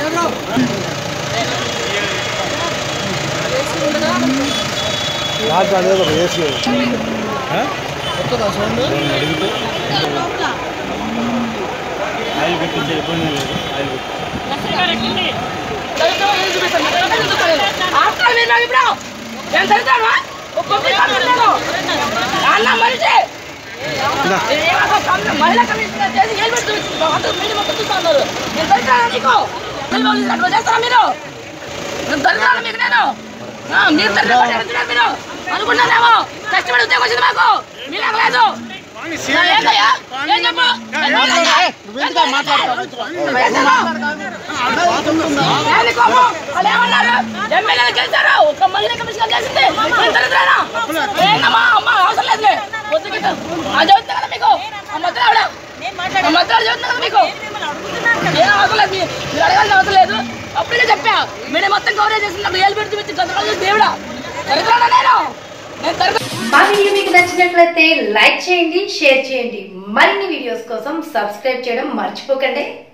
Last అనేది ఒక AC oil పెట్టించే ఇబ్బంది లేదు ఆయిల్ పెట్టి ఆఫ్టర్ మీరు నాకు ఇప్పుడు నేను చదువుతాను ఒక్కొక్క అన్న మనిషి ఏమో కమ్మ- మహిళా కమిషనర్ చేసి ఏలు పెట్టి చూపించింది. అంతా మీడియా మొత్తం చూస్తా ఉన్నారు. నేను దరిద్రానా నీకు? తెలివి వాళ్ళు అట్లా చేస్తారా మీరు? నేను దరిద్రానా మీకు నేను? ఆ, మీరు దరిద్రం పట్టారు మీరు అనుకున్నారేమో కష్టపడి ఉద్యోగం వచ్చింది మాకు మీలాగ లేదు ఏంటయ్యా? ఏం చెప్పు? ఏం చేశారు? ఏంది కోపం? వాళ్ళు ఏమన్నారు? ఎమ్మెల్యేలు గెలిచారు. ఒక్క మహిళా కమిషనర్ చేసింది. నేను దరిద్రానా? ఏందమ్మా? అమ్మ, అవసరం లేదులే. పొద్దుగిట్ట. ఆ చెబుతా కదా మీకు. ఆ మధ్యలో ఆవిడ. ఆ మధ్యలో చెబుతున్నా కదా మీకు. ఏం అవసరం లేదు. మీ- మీరు అడగాల్సిన అవసరం లేదు. అప్పుడే చెప్పా మీడియా మొత్తం కవరేజ్ చేసినప్పుడు ఏళ్ళు పెట్టి పెట్టి గందరగోళం చేసి దేవుడా దరిద్రానా నేను నేను దరిద్ర మా వీడియో మీకు నచ్చినట్లయితే లైక్ చేయండి షేర్ చేయండి మరిన్ని వీడియోస్ కోసం సబ్స్క్రైబ్ చేయడం మర్చిపోకండి